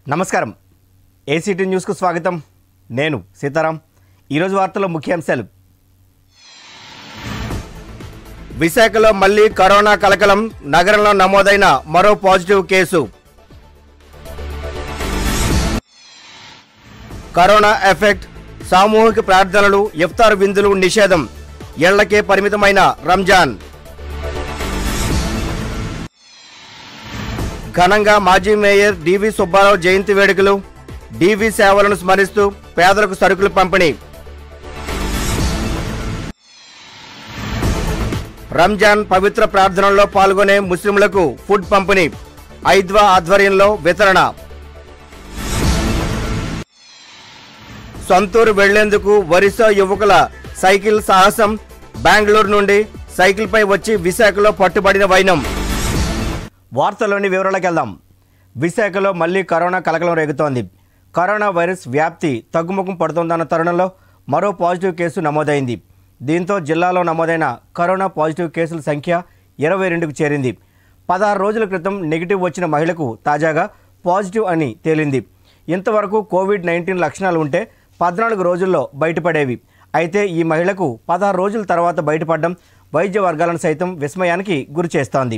నమస్కారం ఏసీటీ న్యూస్కు స్వాగతం నేను సీతారాం ఈరోజు వార్తల్లో ముఖ్యాంశాలు విశాఖలో మళ్లీ కరోనా కలకలం నగరంలో నమోదైన మరో పాజిటివ్ కేసు కరోనా ఎఫెక్ట్ సామూహిక ప్రార్థనలు ఇఫ్తార్ విందులు నిషేధం ఏళ్లకే పరిమితమైన రంజాన్ ఘనంగా మాజీ మేయర్ డివి సుబ్బారావు జయంతి వేడుకలు డివి సేవలను స్మరిస్తూ పేదలకు సరుకులు పంపిణీ రంజాన్ పవిత్ర ప్రార్థనల్లో పాల్గొనే ముస్లింలకు ఫుడ్ పంపిణీ ఐద్వా ఆధ్వర్యంలో వితరణ సొంతూరు వెళ్లేందుకు ఒరిస్సా యువకుల సైకిల్ సాహసం బెంగళూరు నుండి సైకిల్పై వచ్చి విశాఖలో పట్టుబడిన వైనం వార్తల్లోని వివరాలకు వెళ్దాం విశాఖలో మళ్లీ కరోనా కలకలం రేగుతోంది కరోనా వైరస్ వ్యాప్తి తగ్గుముఖం పడుతోందన్న తరుణంలో మరో పాజిటివ్ కేసు నమోదైంది దీంతో జిల్లాలో నమోదైన కరోనా పాజిటివ్ కేసుల సంఖ్య ఇరవై రెండుకు చేరింది పదహారు రోజుల క్రితం నెగిటివ్ వచ్చిన మహిళకు తాజాగా పాజిటివ్ అని తేలింది ఇంతవరకు కోవిడ్ నైన్టీన్ లక్షణాలు ఉంటే పద్నాలుగు రోజుల్లో బయటపడేవి అయితే ఈ మహిళకు పదహారు రోజుల తర్వాత బయటపడడం వైద్య వర్గాలను సైతం విస్మయానికి గురి చేస్తోంది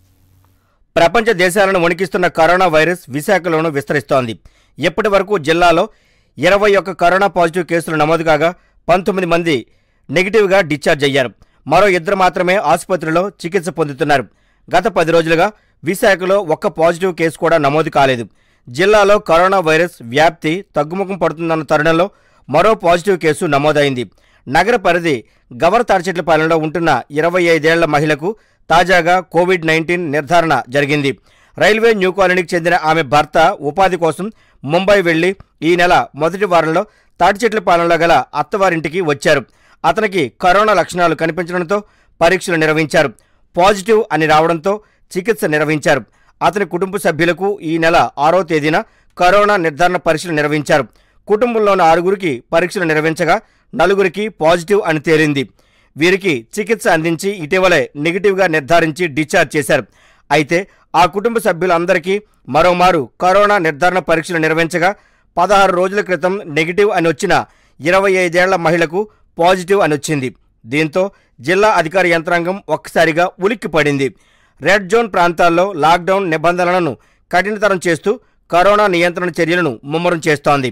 ప్రపంచ దేశాలను వణికిస్తున్న కరోనా వైరస్ విశాఖలోనూ విస్తరిస్తోంది ఇప్పటి వరకు జిల్లాలో ఇరవై ఒక్క కరోనా పాజిటివ్ కేసులు నమోదు కాగా పంతొమ్మిది మంది నెగిటివ్గా డిశ్చార్జ్ అయ్యారు మరో ఇద్దరు మాత్రమే ఆసుపత్రిలో చికిత్స పొందుతున్నారు గత పది రోజులుగా విశాఖలో ఒక్క పాజిటివ్ కేసు కూడా నమోదు కాలేదు జిల్లాలో కరోనా వైరస్ వ్యాప్తి తగ్గుముఖం పడుతుందన్న తరుణంలో మరో పాజిటివ్ కేసు నమోదైంది నగర పరిధి గవర్ తాడిచెట్లపాలెంలో ఉంటున్న ఇరవై ఐదేళ్ల మహిళకు తాజాగా కోవిడ్ నైన్టీన్ నిర్ధారణ జరిగింది రైల్వే న్యూ కాలనీకి చెందిన ఆమె భర్త ఉపాధి కోసం ముంబై వెళ్లి ఈ నెల మొదటి వారంలో తాటిచెట్లపాలెంలో గల అత్తవారింటికి వచ్చారు అతనికి కరోనా లక్షణాలు కనిపించడంతో పరీక్షలు నిర్వహించారు పాజిటివ్ అని రావడంతో చికిత్స నిర్వహించారు అతని కుటుంబ సభ్యులకు ఈ నెల ఆరో తేదీన కరోనా నిర్ధారణ పరీక్షలు నిర్వహించారు కుటుంబంలోని ఆరుగురికి పరీక్షలు నిర్వహించగా నలుగురికి పాజిటివ్ అని తేలింది వీరికి చికిత్స అందించి ఇటీవలే నెగిటివ్గా నిర్ధారించి డిశ్చార్జ్ చేశారు అయితే ఆ కుటుంబ సభ్యులందరికీ మరోమారు కరోనా నిర్ధారణ పరీక్షలు నిర్వహించగా పదహారు రోజుల క్రితం నెగిటివ్ అని వచ్చిన ఇరవై ఐదేళ్ల మహిళకు పాజిటివ్ అని వచ్చింది దీంతో జిల్లా అధికార యంత్రాంగం ఒక్కసారిగా ఉలిక్కిపడింది రెడ్ జోన్ ప్రాంతాల్లో లాక్డౌన్ నిబంధనలను కఠినతరం చేస్తూ కరోనా నియంత్రణ చర్యలను ముమ్మరం చేస్తోంది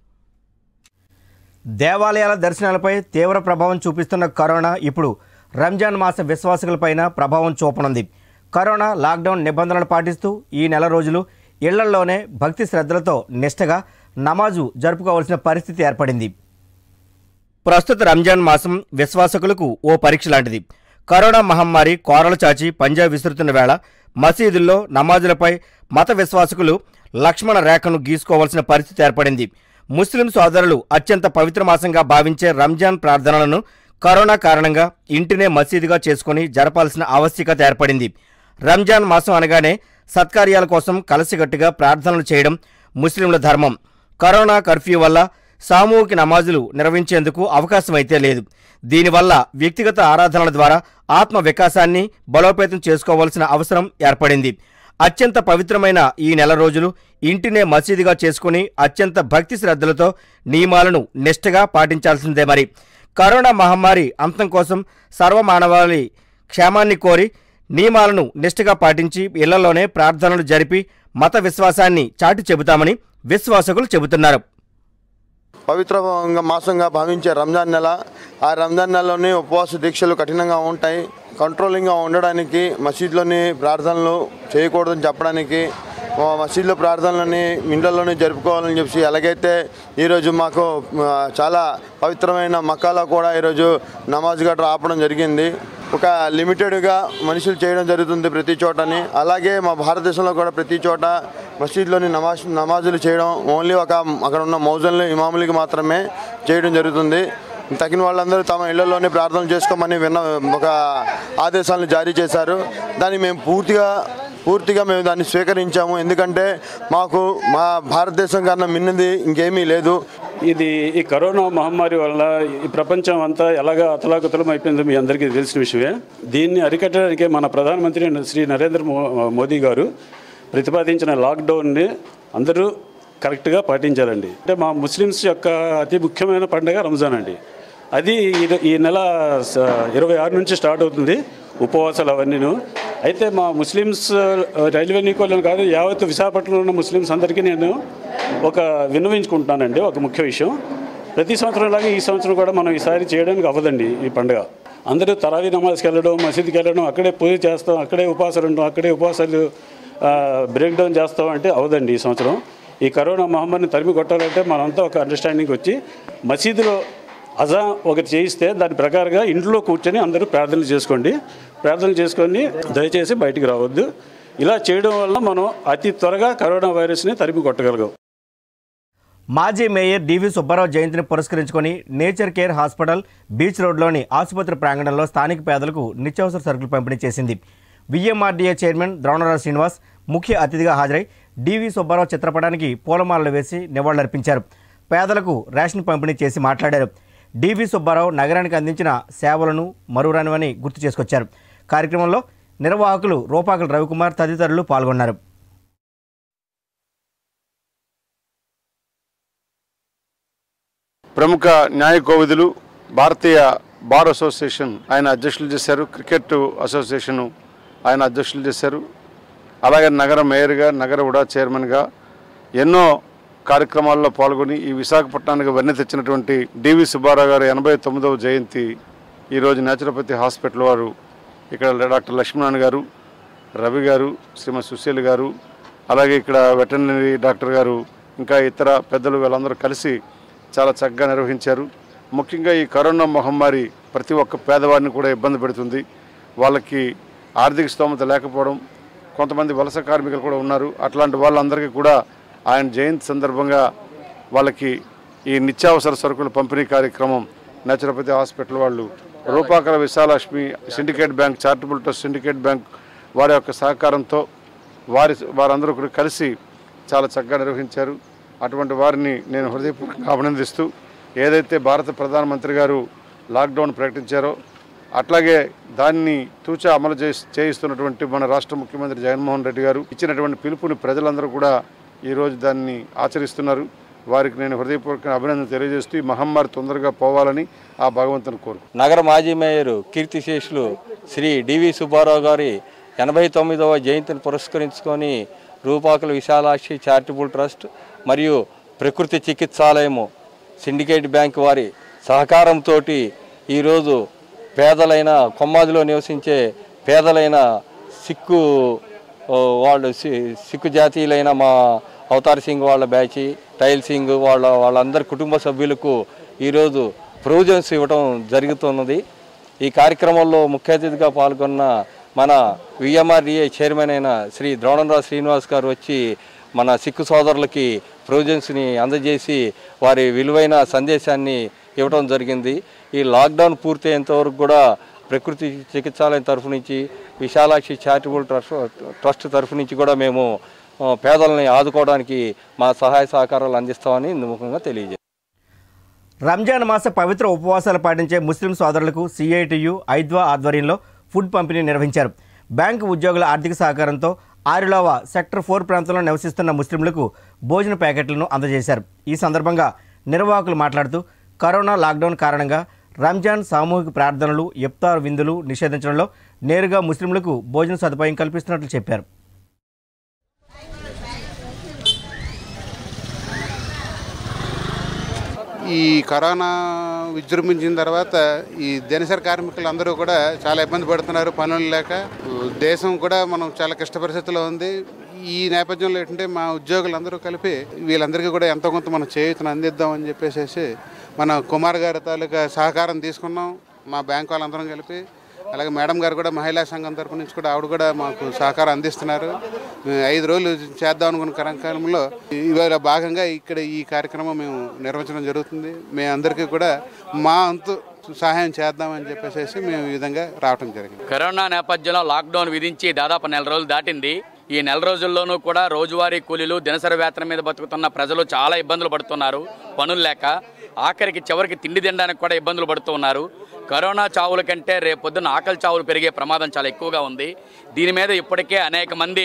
దేవాలయాల దర్శనాలపై తీవ్ర ప్రభావం చూపిస్తున్న కరోనా ఇప్పుడు రంజాన్ మాస విశ్వాసికులపైన ప్రభావం చూపనుంది కరోనా లాక్డౌన్ నిబంధనలు పాటిస్తూ ఈ నెల రోజులు ఇళ్లల్లోనే భక్తి శ్రద్ధలతో నిష్టగా నమాజు జరుపుకోవాల్సిన పరిస్థితి ఏర్పడింది ప్రస్తుత రంజాన్ మాసం విశ్వాసకులకు ఓ పరీక్ష లాంటిది కరోనా మహమ్మారి కోరలు చాచి పంజా విసురుతున్న వేళ మసీదుల్లో నమాజులపై మత విశ్వాసకులు లక్ష్మణ రేఖను గీసుకోవాల్సిన పరిస్థితి ఏర్పడింది ముస్లిం సోదరులు అత్యంత పవిత్ర మాసంగా భావించే రంజాన్ ప్రార్థనలను కరోనా కారణంగా ఇంటినే మసీదుగా చేసుకుని జరపాల్సిన ఆవశ్యకత ఏర్పడింది రంజాన్ మాసం అనగానే సత్కార్యాల కోసం కలసికట్టుగా ప్రార్థనలు చేయడం ముస్లింల ధర్మం కరోనా కర్ఫ్యూ వల్ల సామూహిక నమాజులు నిర్వహించేందుకు అవకాశం అయితే లేదు దీనివల్ల వ్యక్తిగత ఆరాధనల ద్వారా ఆత్మ వికాసాన్ని బలోపేతం చేసుకోవాల్సిన అవసరం ఏర్పడింది అత్యంత పవిత్రమైన ఈ నెల రోజులు ఇంటినే మసీదుగా చేసుకుని అత్యంత భక్తి శ్రద్ధలతో నియమాలను నిష్టగా పాటించాల్సిందే మరి కరోనా మహమ్మారి అంతం కోసం సర్వమానవాళి క్షేమాన్ని కోరి నియమాలను నిష్టగా పాటించి ఇళ్లలోనే ప్రార్థనలు జరిపి మత విశ్వాసాన్ని చాటి చెబుతామని విశ్వాసకులు చెబుతున్నారు పవిత్ర మాసంగా భావించే రంజాన్ నెల ఆ రంజాన్ నెలలోనే ఉపవాస దీక్షలు కఠినంగా ఉంటాయి కంట్రోలింగ్గా ఉండడానికి మసీద్లోని ప్రార్థనలు చేయకూడదని చెప్పడానికి ఆ మసీద్లో ప్రార్థనలని ఇండ్లలోనే జరుపుకోవాలని చెప్పి ఎలాగైతే ఈరోజు మాకు ఆ, చాలా పవిత్రమైన మక్కాలో కూడా ఈరోజు నమాజ్ గట్రా ఆపడం జరిగింది ఒక లిమిటెడ్గా మనుషులు చేయడం జరుగుతుంది ప్రతి చోటని అలాగే మా భారతదేశంలో కూడా ప్రతి చోట మసీద్లోని నమాజ్ నమాజులు చేయడం ఓన్లీ ఒక అక్కడ ఉన్న మౌజన్లు ఇమాములకి మాత్రమే చేయడం జరుగుతుంది తగిన వాళ్ళందరూ తమ ఇళ్లలోనే ప్రార్థనలు చేసుకోమని విన్న ఒక ఆదేశాలను జారీ చేశారు దాన్ని మేము పూర్తిగా పూర్తిగా మేము దాన్ని స్వీకరించాము ఎందుకంటే మాకు మా భారతదేశం కన్నా మిన్నది ఇంకేమీ లేదు ఇది ఈ కరోనా మహమ్మారి వల్ల ఈ ప్రపంచం అంతా ఎలాగా అతలాకుతలం అయిపోయిందో మీ అందరికీ తెలిసిన విషయమే దీన్ని అరికట్టడానికి మన ప్రధానమంత్రి శ్రీ నరేంద్ర మో- మోదీ గారు ప్రతిపాదించిన లాక్డౌన్ని అందరూ కరెక్ట్గా పాటించాలండి అంటే మా ముస్లిమ్స్ యొక్క అతి ముఖ్యమైన పండుగ రంజాన్ అండి అది ఈ- ఈ నెల స- ఇరవై ఆరు నుంచి స్టార్ట్ అవుతుంది ఉపవాసాలు అవన్నీను అయితే మా ముస్లిమ్స్ ఆ, రైల్వే నీకోలను కాదు యావత్ విశాఖపట్నంలో ఉన్న ముస్లిమ్స్ అందరికీ నేను ఒక విన్నవించుకుంటున్నానండి ఒక ముఖ్య విషయం ప్రతి సంవత్సరం లాగా ఈ సంవత్సరం కూడా మనం ఈసారి చేయడానికి అవ్వదండి ఈ పండుగ అందరూ తరావీ నమాజ్కి వెళ్ళడం మసీద్కి వెళ్ళడం అక్కడే పూజ చేస్తాం అక్కడే ఉపవాసాలు ఉండడం అక్కడే ఉపవాసాలు బ్రేక్ డౌన్ చేస్తాం అంటే అవదండి ఈ సంవత్సరం ఈ కరోనా మహమ్మారిని తరిమి కొట్టాలంటే మనంతా ఒక అండర్స్టాండింగ్ వచ్చి మసీదులో అజా ఒకటి చేయిస్తే దాని ప్రకారంగా ఇంట్లో కూర్చొని అందరూ ప్రార్థనలు చేసుకోండి ప్రార్థనలు చేసుకొని దయచేసి బయటికి రావద్దు ఇలా చేయడం వల్ల మనం అతి త్వరగా కరోనా వైరస్ని తరిమి కొట్టగలగాం మాజీ మేయర్ డివి సుబ్బారావు జయంతిని పురస్కరించుకొని నేచర్ కేర్ హాస్పిటల్ బీచ్ రోడ్లోని ఆసుపత్రి ప్రాంగణంలో స్థానిక పేదలకు నిత్యావసర సరుకులు పంపిణీ చేసింది విఎంఆర్డీఏ చైర్మన్ ద్రోణరావు శ్రీనివాస్ ముఖ్య అతిథిగా హాజరై డివి సుబ్బారావు చిత్రపటానికి పూలమాలలు వేసి నివాళులర్పించారు పేదలకు రేషన్ పంపిణీ చేసి మాట్లాడారు డివి సుబ్బారావు నగరానికి అందించిన సేవలను మరురానివని గుర్తు చేసుకొచ్చారు కార్యక్రమంలో నిర్వాహకులు రూపాకల రవికుమార్ తదితరులు పాల్గొన్నారు ప్రముఖ న్యాయ కోవిదులు భారతీయ బార్ అసోసియేషన్ ఆయన అధ్యక్షులు చేశారు క్రికెట్ అసోసియేషన్ ఆయన అధ్యక్షులు చేశారు అలాగే నగర మేయర్గా నగర ఉడా చైర్మన్గా ఎన్నో కార్యక్రమాల్లో పాల్గొని ఈ విశాఖపట్నానికి వన్నె తెచ్చినటువంటి డివి సుబ్బారావు గారి ఎనభై తొమ్మిదవ జయంతి ఈరోజు నేచురోపతి హాస్పిటల్ వారు ఇక్కడ డాక్టర్ లక్ష్మణ్ గారు రవి గారు శ్రీమతి సుశీల్ గారు అలాగే ఇక్కడ వెటర్నరీ డాక్టర్ గారు ఇంకా ఇతర పెద్దలు వీళ్ళందరూ కలిసి చాలా చక్కగా నిర్వహించారు ముఖ్యంగా ఈ కరోనా మహమ్మారి ప్రతి ఒక్క పేదవాడిని కూడా ఇబ్బంది పెడుతుంది వాళ్ళకి ఆర్థిక స్తోమత లేకపోవడం కొంతమంది వలస కార్మికులు కూడా ఉన్నారు అట్లాంటి వాళ్ళందరికీ కూడా ఆయన జయంతి సందర్భంగా వాళ్ళకి ఈ నిత్యావసర సరుకుల పంపిణీ కార్యక్రమం నేచురోపతి హాస్పిటల్ వాళ్ళు రూపాకర Visalakshi Syndicate Bank charitable trust Syndicate Bank వారి యొక్క సహకారంతో వారి వారందరూ కూడా కలిసి చాలా చక్కగా నిర్వహించారు అటువంటి వారిని నేను హృదయపూర్వకంగా అభినందిస్తూ ఏదైతే భారత ప్రధానమంత్రి గారు లాక్డౌన్ ప్రకటించారో అట్లాగే దాన్ని తూచా అమలు చేసి చేయిస్తున్నటువంటి మన రాష్ట్ర ముఖ్యమంత్రి జగన్మోహన్ రెడ్డి గారు ఇచ్చినటువంటి పిలుపుని ప్రజలందరూ కూడా ఈరోజు దాన్ని ఆచరిస్తున్నారు వారికి నేను హృదయపూర్వక అభినందన తెలియజేస్తూ ఈ మహమ్మారి తొందరగా పోవాలని ఆ భగవంతుని కోరుకు నగర మాజీ మేయర్ కీర్తిశేషులు శ్రీ డివి సుబ్బారావు గారి ఎనభై తొమ్మిదవ జయంతిని పురస్కరించుకొని రూపాకుల విశాలాక్షి చారిటబుల్ ట్రస్ట్ మరియు ప్రకృతి చికిత్సాలయము సిండికేట్ బ్యాంక్ వారి సహకారంతో ఈరోజు పేదలైన కొమ్మాదిలో నివసించే పేదలైన సిక్కు ఓ, వాళ్ళు సి- సిక్కు జాతీయులైన మా అవతార్ సింగ్ వాళ్ళ బ్యాచి టైల్ సింగ్ వాళ్ళ వాళ్ళందరి కుటుంబ సభ్యులకు ఈరోజు ప్రొవిజన్స్ ఇవ్వడం జరుగుతున్నది ఈ కార్యక్రమంలో ముఖ్య అతిథిగా పాల్గొన్న మన విఎంఆర్డిఏ చైర్మన్ అయిన శ్రీ ద్రోణంరావు శ్రీనివాస్ గారు వచ్చి మన సిక్కు సోదరులకి ప్రొవిజన్స్ని అందజేసి వారి విలువైన సందేశాన్ని ఇవ్వడం జరిగింది ఈ లాక్డౌన్ పూర్తయ్యేంత వరకు కూడా ప్రకృతి చికిత్సాలయం తరఫు నుంచి విశాలాక్షి చారిటబుల్ ట్రస్ట్ ట్రస్ట్ తరఫు నుంచి కూడా మేము ఆ, పేదలని ఆదుకోవడానికి మా సహాయ సహకారాలు అందిస్తామని ముఖ్యంగా తెలియజేస్తాం రంజాన్ మాస పవిత్ర ఉపవాసాలు పాటించే ముస్లిం సోదరులకు సిఐటియు ఐద్వా ఆధ్వర్యంలో ఫుడ్ పంపిణీ నిర్వహించారు బ్యాంకు ఉద్యోగుల ఆర్థిక సహకారంతో ఆరిలోవ సెక్టర్ ఫోర్ ప్రాంతంలో నివసిస్తున్న ముస్లింలకు భోజన ప్యాకెట్లను అందజేశారు ఈ సందర్భంగా నిర్వాహకులు మాట్లాడుతూ కరోనా లాక్డౌన్ కారణంగా రంజాన్ సామూహిక ప్రార్థనలు ఇఫ్తార్ విందులు నిషేధించడంలో నేరుగా ముస్లింలకు భోజన సదుపాయం కల్పిస్తున్నట్లు చెప్పారు ఈ కరోనా విజృంభించిన తర్వాత ఈ దినసరి కార్మికులు అందరూ కూడా చాలా ఇబ్బంది పడుతున్నారు పనులు లేక దేశం కూడా మనం చాలా కష్ట పరిస్థితిలో ఉంది ఈ నేపథ్యంలో ఏంటంటే మా ఉద్యోగులందరూ కలిపి వీళ్ళందరికీ కూడా ఎంతో కొంత మనం చేయూతను అందిద్దాం అని చెప్పేసి మన కుమార్ గారి తాలూకా సహకారం తీసుకున్నాం మా బ్యాంక్ వాళ్ళందరం కలిపి అలాగే మేడం గారు కూడా మహిళా సంఘం తరపు నుంచి కూడా ఆవిడ కూడా మాకు సహకారం అందిస్తున్నారు మేము ఐదు రోజులు చేద్దాం అనుకున్న కార్యక్రమంలో ఇవాళ భాగంగా ఇక్కడ ఈ కార్యక్రమం మేము నిర్వహించడం జరుగుతుంది మేము అందరికీ కూడా మా అంతు సహాయం చేద్దామని చెప్పేసి మేము ఈ విధంగా రావటం జరిగింది కరోనా నేపథ్యంలో లాక్డౌన్ విధించి దాదాపు నెల రోజులు దాటింది ఈ నెల రోజుల్లోనూ కూడా రోజువారీ కూలీలు దినసరి వేతనం మీద బతుకుతున్న ప్రజలు చాలా ఇబ్బందులు పడుతున్నారు పనులు లేక ఆఖరికి చివరికి తిండి తినడానికి కూడా ఇబ్బందులు పడుతూ ఉన్నారు కరోనా చావుల కంటే రేపొద్దున ఆకలి చావులు పెరిగే ప్రమాదం చాలా ఎక్కువగా ఉంది దీని మీద ఇప్పటికే అనేక మంది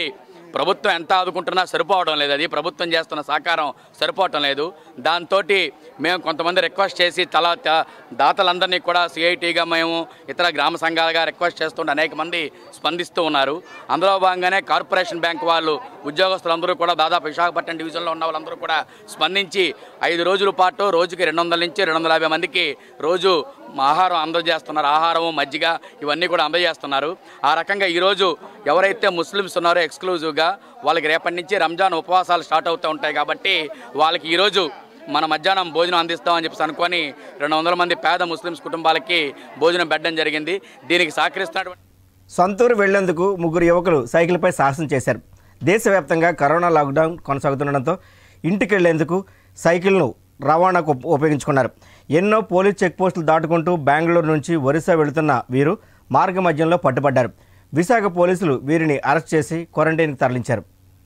ప్రభుత్వం ఎంత ఆదుకుంటున్నా సరిపోవడం లేదు అది ప్రభుత్వం చేస్తున్న సహకారం సరిపోవటం లేదు దాంతో మేము కొంతమంది రిక్వెస్ట్ చేసి చాలా త- దాతలందరినీ కూడా సిఐటిగా మేము ఇతర గ్రామ సంఘాలుగా రిక్వెస్ట్ చేస్తుంటే అనేక మంది స్పందిస్తూ ఉన్నారు అందులో భాగంగానే కార్పొరేషన్ బ్యాంక్ వాళ్ళు ఉద్యోగస్తులందరూ కూడా దాదాపు విశాఖపట్నం డివిజన్లో ఉన్న వాళ్ళందరూ కూడా స్పందించి ఐదు రోజుల పాటు రోజుకి రెండు వందల నుంచి రెండు వందల యాభై మందికి రోజు ఆహారం అందజేస్తున్నారు ఆహారం మజ్జిగ ఇవన్నీ కూడా అందజేస్తున్నారు ఆ రకంగా ఈరోజు ఎవరైతే ముస్లిమ్స్ ఉన్నారో ఎక్స్క్లూజివ్గా వాళ్ళకి రేపటి నుంచి రంజాన్ ఉపవాసాలు స్టార్ట్ అవుతూ ఉంటాయి కాబట్టి వాళ్ళకి ఈరోజు మన మధ్యాహ్నం భోజనం అందిస్తామని చెప్పేసి అనుకొని రెండు వందల మంది పేద ముస్లిమ్స్ కుటుంబాలకి భోజనం పెట్టడం జరిగింది దీనికి సహకరిస్తున్నటువంటి సొంతూరు వెళ్లేందుకు ముగ్గురు యువకులు సైకిల్పై సాహసం చేశారు దేశవ్యాప్తంగా కరోనా లాక్డౌన్ కొనసాగుతుండడంతో ఇంటికి వెళ్లేందుకు సైకిల్ను రవాణాకు ఉప- ఉపయోగించుకున్నారు ఎన్నో పోలీస్ చెక్ పోస్టులు దాటుకుంటూ బెంగళూరు నుంచి ఒరిస్సా వెళుతున్న వీరు మార్గ మధ్యంలో పట్టుబడ్డారు విశాఖ పోలీసులు వీరిని అరెస్ట్ చేసి క్వారంటైన్కి తరలించారు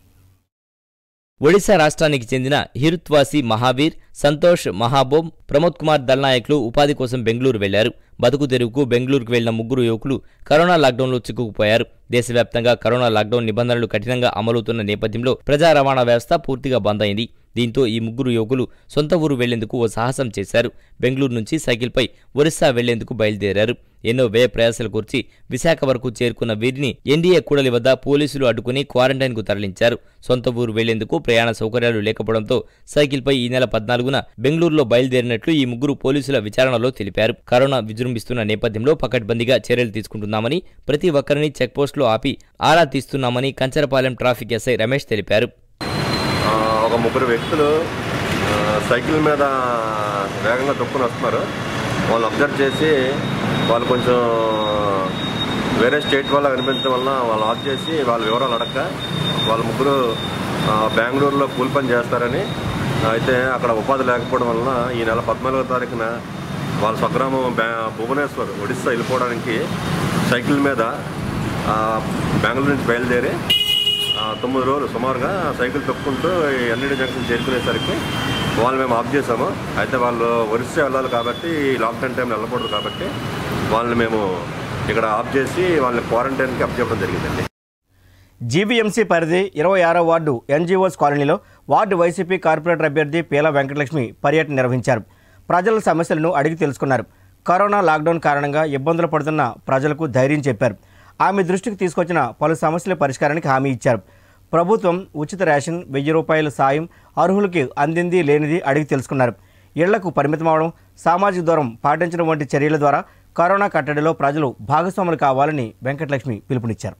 ఒడిశా రాష్ట్రానికి చెందిన హిరుత్వాసి మహావీర్ సంతోష్ మహాబోమ్ ప్రమోద్ కుమార్ దల్నాయక్లు ఉపాధి కోసం బెంగళూరు వెళ్లారు బతుకు తెరువుకు బెంగళూరుకు వెళ్లిన ముగ్గురు యువకులు కరోనా లాక్డౌన్లో చిక్కుకుపోయారు దేశవ్యాప్తంగా కరోనా లాక్డౌన్ నిబంధనలు కఠినంగా అమలవుతున్న నేపథ్యంలో ప్రజా రవాణా వ్యవస్థ పూర్తిగా బంద్ అయింది దీంతో ఈ ముగ్గురు యువకులు సొంత ఊరు వెళ్లేందుకు ఓ సాహసం చేశారు బెంగళూరు నుంచి సైకిల్పై ఒరిస్సా వెళ్లేందుకు బయలుదేరారు ఎన్నో వ్యయ ప్రయాసాలు కూర్చి విశాఖ వరకు చేరుకున్న వీరిని ఎన్డీఏ కూడలి వద్ద పోలీసులు అడ్డుకుని క్వారంటైన్కు తరలించారు సొంత ఊరు వెళ్లేందుకు ప్రయాణ సౌకర్యాలు లేకపోవడంతో సైకిల్పై ఈ నెల పద్నాలుగున బెంగళూరులో బయలుదేరినట్లు ఈ ముగ్గురు పోలీసుల విచారణలో తెలిపారు కరోనా విజృంభిస్తున్న నేపథ్యంలో పకడ్బందీగా చర్యలు తీసుకుంటున్నామని ప్రతి ఒక్కరిని చెక్పోస్టులో ఆపి ఆరా తీస్తున్నామని కంచరపాలెం ట్రాఫిక్ ఎస్ఐ రమేష్ తెలిపారు ఆ, ఒక ముగ్గురు వ్యక్తులు ఆ, సైకిల్ మీద వేగంగా తొక్కుని వస్తున్నారు వాళ్ళని అబ్జర్వ్ చేసి వాళ్ళు కొంచెం వేరే స్టేట్ వల్ల కనిపించడం వలన వాళ్ళు ఆఫ్ చేసి వాళ్ళ వివరాలు అడక్క వాళ్ళ ముగ్గురు ఆ, బెంగళూరులో కూలి పని చేస్తారని అయితే అక్కడ ఉపాధి లేకపోవడం వలన ఈ నెల పద్నాలుగో తారీఖున వాళ్ళ స్వగ్రామం బ్యా భువనేశ్వర్ ఒడిస్సా వెళ్ళిపోవడానికి సైకిల్ మీద ఆ, బెంగళూరు నుంచి బయలుదేరి ఆ, తొమ్మిది రోజులు సుమారుగా సైకిల్ తొక్కుంటూ ఈ ఎన్ఈడి జంక్షన్ చేరుకునేసరికి వాళ్ళు మేము ఆఫ్ చేసాము అయితే వాళ్ళు ఒరిస్సా వెళ్ళాలి కాబట్టి ఈ లాక్డౌన్ టైంలో వెళ్ళకూడదు కాబట్టి వాళ్ళని మేము ఇక్కడ ఆఫ్ చేసి వాళ్ళని క్వారంటైన్కి అప్ చేయడం జరిగిందండి జీవీఎంసీ పరిధి ఇరవై ఆరో వార్డు ఎన్జీఓస్ కాలనీలో వార్డు వైసీపీ కార్పొరేటర్ అభ్యర్థి పీల వెంకటలక్ష్మి పర్యటన నిర్వహించారు ప్రజల సమస్యలను అడిగి తెలుసుకున్నారు కరోనా లాక్డౌన్ కారణంగా ఇబ్బందులు పడుతున్న ప్రజలకు ధైర్యం చెప్పారు ఆమె దృష్టికి తీసుకొచ్చిన పలు సమస్యల పరిష్కారానికి హామీ ఇచ్చారు ప్రభుత్వం ఉచిత రేషన్ వెయ్యి రూపాయల సాయం అర్హులకి అందింది లేనిది అడిగి తెలుసుకున్నారు ఇళ్లకు పరిమితమవడం సామాజిక దూరం పాటించడం వంటి చర్యల ద్వారా కరోనా కట్టడిలో ప్రజలు భాగస్వాములు కావాలని వెంకటలక్ష్మి పిలుపునిచ్చారు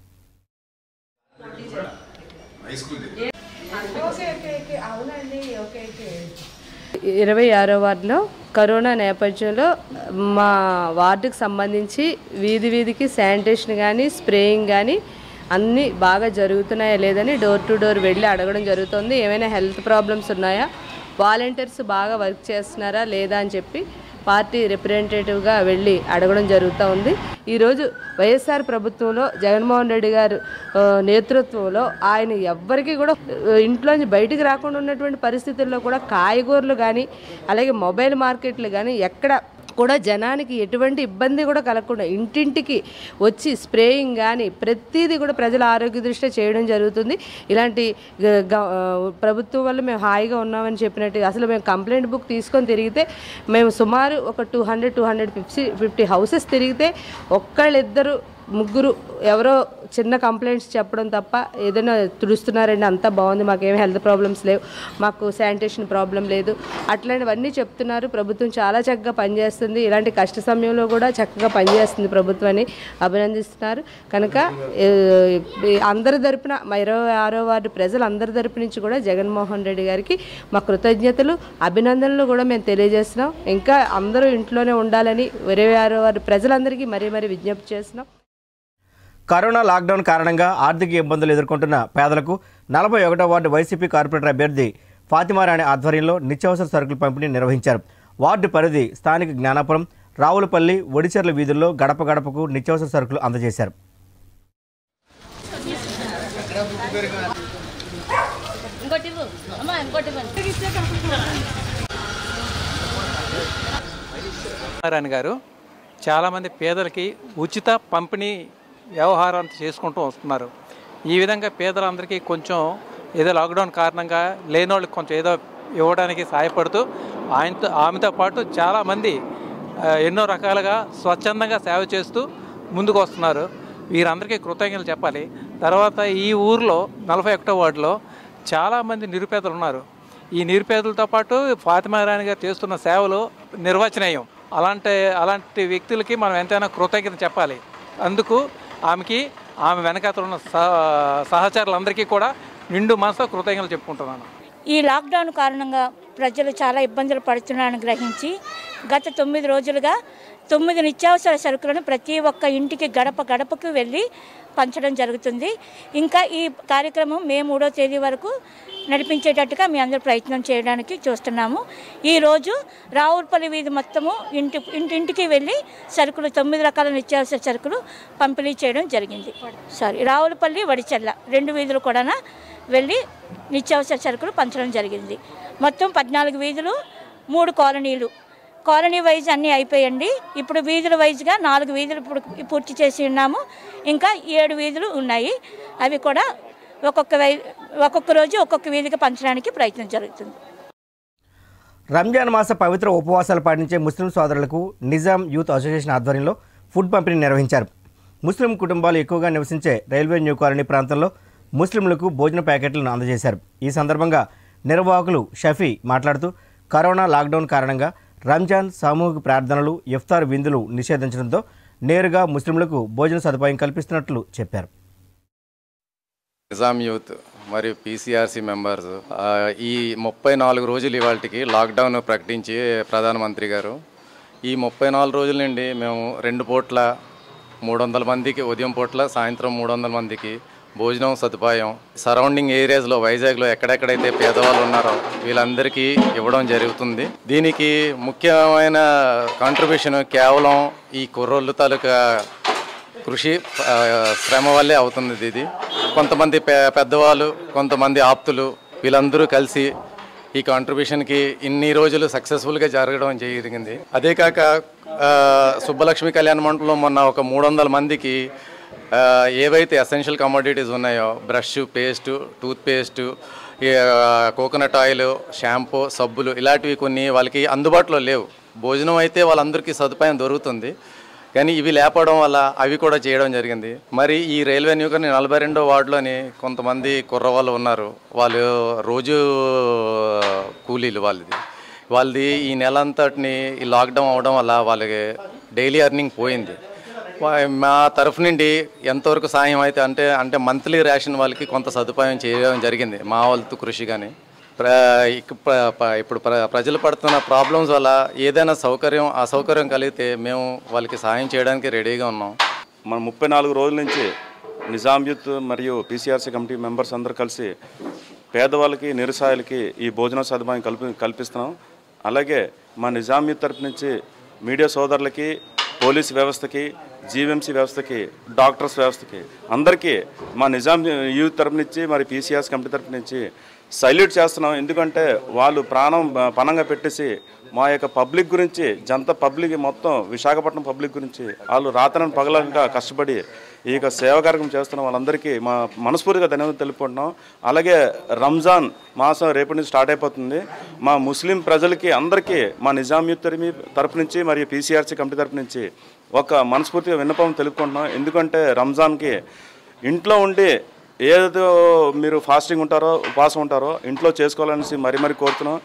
ఇరవై ఆరో వార్డులో కరోనా నేపథ్యంలో మా వార్డుకు సంబంధించి వీధి వీధికి శానిటేషన్ కానీ స్ప్రేయింగ్ కానీ అన్నీ బాగా జరుగుతున్నాయా లేదని డోర్ టు డోర్ వెళ్ళి అడగడం జరుగుతుంది ఏమైనా హెల్త్ ప్రాబ్లమ్స్ ఉన్నాయా వాలంటీర్స్ బాగా వర్క్ చేస్తున్నారా లేదా అని చెప్పి పార్టీ రిప్రజెంటేటివ్గా వెళ్ళి అడగడం జరుగుతూ ఉంది ఈరోజు వైఎస్ఆర్ ప్రభుత్వంలో జగన్మోహన్ రెడ్డి గారు ఆ, నేతృత్వంలో ఆయన ఎవ్వరికీ కూడా ఆ, ఇంట్లోంచి బయటికి రాకుండా ఉన్నటువంటి పరిస్థితుల్లో కూడా కాయగూరలు కానీ అలాగే మొబైల్ మార్కెట్లు కానీ ఎక్కడ కూడా జనానికి ఎటువంటి ఇబ్బంది కూడా కలగకుండా ఇంటింటికి వచ్చి స్ప్రేయింగ్ కానీ ప్రతిదీ కూడా ప్రజల ఆరోగ్య దృష్ట్యా చేయడం జరుగుతుంది ఇలాంటి గ- గ- ఆ, ప్రభుత్వం వల్ల మేము హాయిగా ఉన్నామని చెప్పినట్టు అసలు మేము కంప్లైంట్ బుక్ తీసుకొని తిరిగితే మేము సుమారు ఒక two hundred two hundred fifty fifty houses తిరిగితే ఒక్కళ్ళిద్దరు ముగ్గురు ఎవరో చిన్న కంప్లైంట్స్ చెప్పడం తప్ప ఏదైనా తుడుస్తున్నారండి అంతా బాగుంది మాకేం హెల్త్ ప్రాబ్లమ్స్ లేవు మాకు శానిటేషన్ ప్రాబ్లం లేదు అట్లాంటివన్నీ చెప్తున్నారు ప్రభుత్వం చాలా చక్కగా పనిచేస్తుంది ఇలాంటి కష్ట సమయంలో కూడా చక్కగా పనిచేస్తుంది ప్రభుత్వం అని అభినందిస్తున్నారు కనుక ఏ, ఈ అందరి తరపున మా ఇరవై ఆరో వార్డు ప్రజలు అందరి తరపు నుంచి కూడా జగన్మోహన్ రెడ్డి గారికి మా కృతజ్ఞతలు అభినందనలు కూడా మేము తెలియజేస్తున్నాం ఇంకా అందరూ ఇంట్లోనే ఉండాలని ఇరవై ఆరో వార్డు ప్రజలందరికీ మరీ మరీ విజ్ఞప్తి చేస్తున్నాం కరోనా లాక్డౌన్ కారణంగా ఆర్థిక ఇబ్బందులు ఎదుర్కొంటున్న పేదలకు నలభై ఒకటో వార్డు వైసీపీ కార్పొరేటర్ అభ్యర్థి ఫాతిమారాణి ఆధ్వర్యంలో నిత్యావసర సరుకుల పంపిణీ నిర్వహించారు వార్డు పరిధి స్థానిక జ్ఞానాపురం రావులపల్లి ఒడిచెర్ల వీధుల్లో గడప గడపకు నిత్యావసర సరుకులు అందజేశారు నారాయణ గారు చాలామంది పేదలకి ఉచిత పంపిణీ వ్యవహారం చేసుకుంటూ వస్తున్నారు ఈ విధంగా పేదలందరికీ కొంచెం ఏదో లాక్డౌన్ కారణంగా లేని వాళ్ళకి కొంచెం ఏదో ఇవ్వడానికి సహాయపడుతూ ఆయనతో ఆమెతో పాటు చాలామంది ఆ, ఎన్నో రకాలుగా స్వచ్ఛందంగా సేవ చేస్తూ ముందుకు వస్తున్నారు వీరందరికీ కృతజ్ఞతలు చెప్పాలి తర్వాత ఈ ఊర్లో నలభై ఒకటో వార్డులో చాలామంది నిరుపేదలు ఉన్నారు ఈ నిరుపేదలతో పాటు ఫాతిమా రాణి గారు చేస్తున్న సేవలు నిర్వచనీయం అలాంటి అలాంటి వ్యక్తులకి మనం ఎంతైనా కృతజ్ఞత చెప్పాలి అందుకు ఆమెకి ఆమె వెనకాతల ఉన్న సహ సహచరులందరికీ కూడా నిండు మనసుతో కృతజ్ఞతలు చెప్పుకుంటున్నాను ఈ లాక్డౌన్ కారణంగా ప్రజలు చాలా ఇబ్బందులు పడుతున్నారని గ్రహించి గత తొమ్మిది రోజులుగా తొమ్మిది నిత్యావసర సరుకులను ప్రతి ఒక్క ఇంటికి గడప గడపకు వెళ్ళి పంచడం జరుగుతుంది ఇంకా ఈ కార్యక్రమం మే మూడో తేదీ వరకు నడిపించేటట్టుగా మీ అందరూ ప్రయత్నం చేయడానికి చూస్తున్నాము ఈరోజు రావులపల్లి వీధి మొత్తము ఇంటి ఇంటింటికి వెళ్ళి సరుకులు తొమ్మిది రకాల నిత్యావసర సరుకులు పంపిణీ చేయడం జరిగింది సారీ రావులపల్లి వడిచెల్ల రెండు వీధులు కూడా వెళ్ళి నిత్యావసర సరుకులు పంచడం జరిగింది మొత్తం పద్నాలుగు వీధులు మూడు కాలనీలు కాలనీ వైజ్ అన్నీ అయిపోయండి ఇప్పుడు వీధుల వైజ్గా నాలుగు వీధులు ఇప్పుడు పూర్తి చేసి ఉన్నాము ఇంకా ఏడు వీధులు ఉన్నాయి అవి కూడా ఒక్కొక్క వై ఒక్కొక్క రోజు ఒక్కొక్క వీధికి పంచడానికి ప్రయత్నం జరుగుతుంది రంజాన్ మాస పవిత్ర ఉపవాసాలు పాటించే ముస్లిం సోదరులకు నిజాం యూత్ అసోసియేషన్ ఆధ్వర్యంలో ఫుడ్ పంపిణీ నిర్వహించారు ముస్లిం కుటుంబాలు ఎక్కువగా నివసించే రైల్వే న్యూ కాలనీ ప్రాంతంలో ముస్లింలకు భోజన ప్యాకెట్లను అందజేశారు ఈ సందర్భంగా నిర్వాహకులు షఫీ మాట్లాడుతూ కరోనా లాక్డౌన్ కారణంగా రంజాన్ సామూహిక ప్రార్థనలు ఇఫ్తార్ విందులు నిషేధించడంతో నేరుగా ముస్లింలకు భోజన సదుపాయం కల్పిస్తున్నట్లు చెప్పారు నిజాం యూత్ మరియు పీసీఆర్సీ మెంబర్స్ ఆ, ఈ ముప్పై నాలుగు రోజులు ఇవాళకి లాక్డౌన్ ప్రకటించి ప్రధానమంత్రి గారు ఈ ముప్పై నాలుగు రోజుల నుండి మేము రెండు పూట్ల మూడు వందల మందికి ఉదయం పూట్ల సాయంత్రం మూడు వందల మందికి భోజనం సదుపాయం సరౌండింగ్ ఏరియాస్లో వైజాగ్లో ఎక్కడెక్కడైతే పేదవాళ్ళు ఉన్నారో వీళ్ళందరికీ ఇవ్వడం జరుగుతుంది దీనికి ముఖ్యమైన కాంట్రిబ్యూషన్ కేవలం ఈ కుర్రోళ్ళు తాలూకా కృషి ఆ, శ్రమ వల్లే అవుతుంది ఇది కొంతమంది పె- పెద్దవాళ్ళు కొంతమంది ఆప్తులు వీళ్ళందరూ కలిసి ఈ కాంట్రిబ్యూషన్కి ఇన్ని రోజులు సక్సెస్ఫుల్గా జరగడం జరిగింది అదే కాక ఆ, సుబ్బలక్ష్మి కళ్యాణ మండపంలో మొన్న ఒక మూడు వందల మందికి ఆ, ఏవైతే ఎసెన్షియల్ కమోడిటీస్ ఉన్నాయో brush paste toothpaste coconut oil shampoo సబ్బులు ఇలాంటివి కొన్ని వాళ్ళకి అందుబాటులో లేవు భోజనం అయితే వాళ్ళందరికీ సదుపాయం దొరుకుతుంది కానీ ఇవి లేపడం వల్ల అవి కూడా చేయడం జరిగింది మరి ఈ రైల్వే న్యూకర్ని నలభై రెండో వార్డులోని కొంతమంది కుర్రవాళ్ళు ఉన్నారు వాళ్ళు రోజు కూలీలు వాళ్ళది వాళ్ళది ఈ నెల అంతటిని ఈ లాక్డౌన్ అవడం వల్ల వాళ్ళకి డైలీ ఎర్నింగ్ పోయింది వా- మా తరఫు నుండి ఎంతవరకు సాయం అయితే అంటే అంటే మంత్లీ రేషన్ వాళ్ళకి కొంత సదుపాయం చేయడం జరిగింది మా వాళ్ళతో కృషి కానీ ప్ర ఇక ప్ర- ప- ఇప్పుడు ప్ర ప్రజలు పడుతున్న ప్రాబ్లమ్స్ వల్ల ఏదైనా సౌకర్యం అసౌకర్యం కలిగితే మేము వాళ్ళకి సాయం చేయడానికి రెడీగా ఉన్నాం మన ముప్పై నాలుగు రోజుల నుంచి నిజాం యూత్ మరియు పీసీఆర్సీ కమిటీ మెంబర్స్ అందరూ కలిసి పేదవాళ్ళకి నిరుసాయులకి ఈ భోజన సదుపాయం కల్పి కల్పిస్తున్నాం అలాగే మా నిజాం యూత్ తరపు నుంచి మీడియా సోదరులకి పోలీస్ వ్యవస్థకి జీవీఎంసీ వ్యవస్థకి డాక్టర్స్ వ్యవస్థకి అందరికీ మా నిజాం యూత్ తరపు నుంచి మరి పీసీఆర్స్ కమిటీ తరపు నుంచి సల్యూట్ చేస్తున్నాం ఎందుకంటే వాళ్ళు ప్రాణం ఆ, పణంగా పెట్టేసి మా యొక్క పబ్లిక్ గురించి జంత పబ్లిక్ మొత్తం విశాఖపట్నం పబ్లిక్ గురించి వాళ్ళు రాత్రని పగలంగా కష్టపడి ఈ యొక్క సేవా కార్యక్రమం చేస్తున్న వాళ్ళందరికీ మా మనస్ఫూర్తిగా ధన్యవాదాలు తెలుపుకుంటున్నాం అలాగే రంజాన్ మాసం రేపటి నుంచి స్టార్ట్ అయిపోతుంది మా ముస్లిం ప్రజలకి అందరికీ మా నిజాం యూత్ తరమి తరపు నుంచి మరియు పీసీఆర్సీ కమిటీ తరపు నుంచి ఒక మనస్ఫూర్తిగా విన్నపం తెలుపుకుంటున్నాం ఎందుకంటే రంజాన్కి ఇంట్లో ఉండి ఏదో మీరు ఫాస్టింగ్ ఉంటారో ఉపవాసం ఉంటారో ఇంట్లో చేసుకోవాలనేసి మరీ మరీ కోరుతున్నాం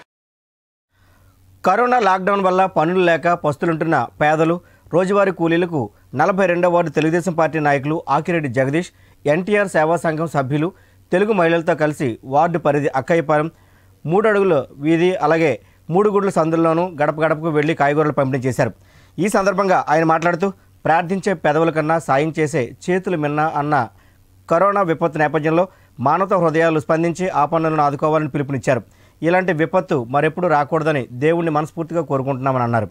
కరోనా లాక్డౌన్ వల్ల పనులు లేక పస్తులుంటున్న పేదలు రోజువారీ కూలీలకు నలభై రెండవ వార్డు తెలుగుదేశం పార్టీ నాయకులు ఆకిరెడ్డి జగదీష్ ఎన్టీఆర్ సేవా సంఘం సభ్యులు తెలుగు మహిళలతో కలిసి వార్డు పరిధి అక్కయ్యపాలెం మూడు అడుగుల వీధి అలాగే మూడు గుడ్ల సందుల్లోనూ గడప గడపకు వెళ్లి కాయగూరలు పంపిణీ చేశారు ఈ సందర్భంగా ఆయన మాట్లాడుతూ ప్రార్థించే పెదవుల కన్నా సాయం చేసే చేతులు మిన్న అన్న కరోనా విపత్తు నేపథ్యంలో మానవ హృదయాలు స్పందించి ఆ పనులను ఆదుకోవాలని పిలుపునిచ్చారు ఇలాంటి విపత్తు మరెప్పుడు రాకూడదని దేవుణ్ణి మనస్ఫూర్తిగా కోరుకుంటున్నామని అన్నారు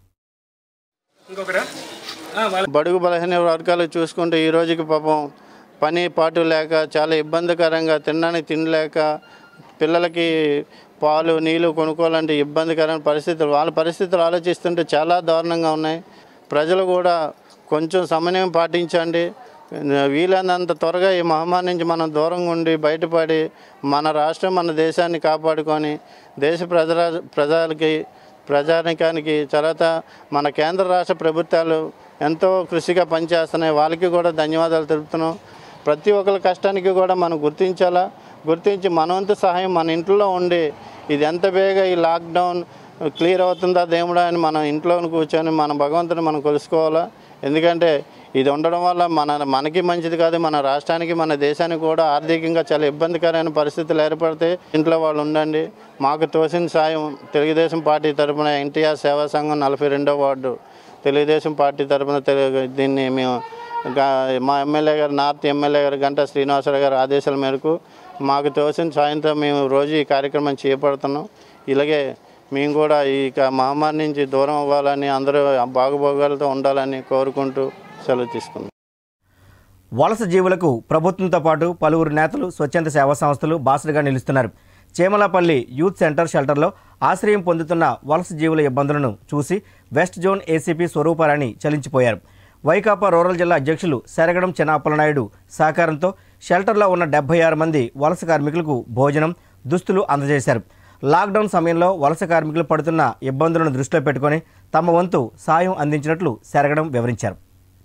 బడుగు బలహీన వర్గాలు చూసుకుంటే ఈ రోజుకి పాపం పని పాటు లేక చాలా ఇబ్బందికరంగా తినడానికి తినలేక పిల్లలకి పాలు నీళ్లు కొనుక్కోవాలంటే ఇబ్బందికరమైన పరిస్థితులు వాళ్ళ పరిస్థితులు ఆలోచిస్తుంటే చాలా దారుణంగా ఉన్నాయి ప్రజలు కూడా కొంచెం సమన్వయం పాటించండి వీలైనంత త్వరగా ఈ మహమ్మారి నుంచి మనం దూరంగా ఉండి బయటపడి మన రాష్ట్రం మన దేశాన్ని కాపాడుకొని దేశ ప్రజల ప్రజలకి ప్రజానికానికి తర్వాత మన కేంద్ర రాష్ట్ర ప్రభుత్వాలు ఎంతో కృషిగా పనిచేస్తున్నాయి వాళ్ళకి కూడా ధన్యవాదాలు తెలుపుతున్నాం ప్రతి ఒక్కరి కష్టానికి కూడా మనం గుర్తించాలా గుర్తించి మనవంతు సహాయం మన ఇంట్లో ఉండి ఇది ఎంత బేగా ఈ లాక్డౌన్ క్లియర్ అవుతుందా దేవుడా అని మనం ఇంట్లో కూర్చొని మన భగవంతుని మనం కొలుసుకోవాలా ఎందుకంటే ఇది ఉండడం వల్ల మన మనకి మంచిది కాదు మన రాష్ట్రానికి మన దేశానికి కూడా ఆర్థికంగా చాలా ఇబ్బందికరమైన పరిస్థితులు ఏర్పడితే ఇంట్లో వాళ్ళు ఉండండి మాకు తోసిన సాయం తెలుగుదేశం పార్టీ తరపున ఎన్టీఆర్ సేవా సంఘం నలభై రెండో వార్డు తెలుగుదేశం పార్టీ తరపున తెలు దీన్ని మేము గా- మా ఎమ్మెల్యే గారు నార్త్ ఎమ్మెల్యే గారు గంటా శ్రీనివాసరావు గారి ఆదేశాల మేరకు మాకు తోసిన సాయంతో మేము రోజు ఈ కార్యక్రమం చేపడుతున్నాం ఇలాగే మేము కూడా ఈ క- మహమ్మారి నుంచి దూరం అవ్వాలని అందరూ బాగుభోగాలతో ఉండాలని కోరుకుంటూ సెలవు తీసుకున్నాం వలస జీవులకు ప్రభుత్వంతో పాటు పలువురు నేతలు స్వచ్ఛంద సేవా సంస్థలు బాసటగా నిలుస్తున్నారు చేమలపల్లి యూత్ సెంటర్ షెల్టర్లో ఆశ్రయం పొందుతున్న వలస జీవుల ఇబ్బందులను చూసి వెస్ట్ జోన్ ఏసీపీ స్వరూపారాణి చలించిపోయారు వైకాపా రూరల్ జిల్లా అధ్యక్షులు శరగడం చెన్నాపలనాయుడు సహకారంతో షెల్టర్లో ఉన్న డెబ్బై ఆరు మంది వలస కార్మికులకు భోజనం దుస్తులు అందజేశారు లాక్డౌన్ సమయంలో వలస కార్మికులు పడుతున్న ఇబ్బందులను దృష్టిలో పెట్టుకొని తమ వంతు సాయం అందించినట్లు శరగడం వివరించారు